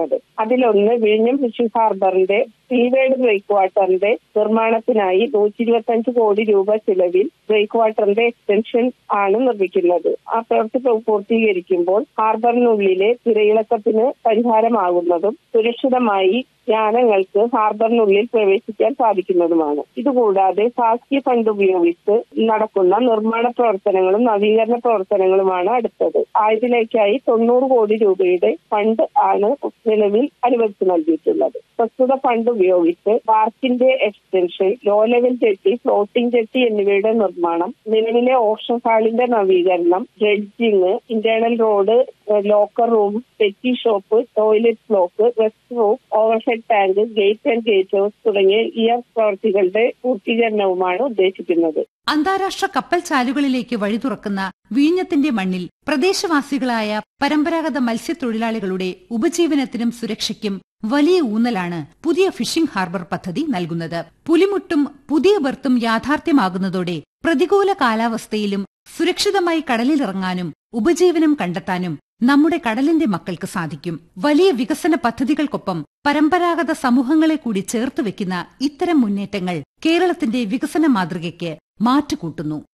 നിർമ്മിക്കുന്നത് അതിലൊന്ന് വിഴിഞ്ഞം ഫിഷിംഗ് ഹാർബറിന്റെ സീവേഡ് ബ്രേക്ക് വാട്ടറിന്റെ നിർമ്മാണത്തിനായി നൂറ്റി ഇരുപത്തഞ്ച് കോടി രൂപ ചിലവിൽ ബ്രേക്ക് വാട്ടറിന്റെ എക്സ്റ്റൻഷൻ ആണ് നിർമ്മിക്കുന്നത് ആ പ്രവൃത്തി പൂർത്തീകരിക്കുമ്പോൾ ഹാർബറിനുള്ളിലെ തിരയിളക്കത്തിന് പരിഹാരമാകുന്നതും സുരക്ഷിതമായി യാനങ്ങൾക്ക് ഹാർബറിനുള്ളിൽ പ്രവേശിക്കാൻ സാധിക്കുന്നതുമാണ് ഇതുകൂടാതെ സാസ്കി ഫണ്ട് ഉപയോഗിച്ച് നടക്കുന്ന നിർമ്മാണ പ്രവർത്തനങ്ങളും നവീകരണ പ്രവർത്തനങ്ങളുമാണ് അടുത്തത് ആയതിലേക്കായി തൊണ്ണൂറ് കോടി രൂപയുടെ ഫണ്ട് ആണ് നിലവിൽ അനുവദിച്ചു നൽകിയിട്ടുള്ളത് പ്രസ്തുത ഫണ്ട് ഉപയോഗിച്ച് പാർക്കിന്റെ extension low level jetty floating jetty എന്നിവയുടെ നിർമ്മാണം നിലവിലെ ഓപ്ഷൻ ഹാളിന്റെ നവീകരണം dredging internal road locker room petty shop toilet block rest room overhead tank gate and gate house തുടങ്ങിയ ഈ പ്രവൃത്തികളുടെ പൂർത്തീകരണവുമാണ് ഉദ്ദേശിക്കുന്നത് അന്താരാഷ്ട്ര കപ്പൽ ചാലുകളിലേക്ക് വഴി തുറക്കുന്ന വീഞ്ഞത്തിന്റെ മണ്ണിൽ പ്രദേശവാസികളായ പരമ്പരാഗത മത്സ്യത്തൊഴിലാളികളുടെ ഉപജീവനത്തിനും സുരക്ഷയ്ക്കും വലിയ ഊന്നലാണ് പുതിയ ഫിഷിംഗ് ഹാർബർ പദ്ധതി നൽകുന്നത് പുലിമുട്ടും പുതിയ ബർത്തും യാഥാർത്ഥ്യമാകുന്നതോടെ പ്രതികൂല കാലാവസ്ഥയിലും സുരക്ഷിതമായി കടലിലിറങ്ങാനും ഉപജീവനം കണ്ടെത്താനും നമ്മുടെ കടലിന്റെ മക്കൾക്ക് സാധിക്കും വലിയ വികസന പദ്ധതികൾക്കൊപ്പം പരമ്പരാഗത സമൂഹങ്ങളെ കൂടി ചേർത്ത് വെക്കുന്ന ഇത്തരം മുന്നേറ്റങ്ങൾ കേരളത്തിന്റെ വികസന മാതൃകയ്ക്ക് മാറ്റുകൂട്ടുന്നു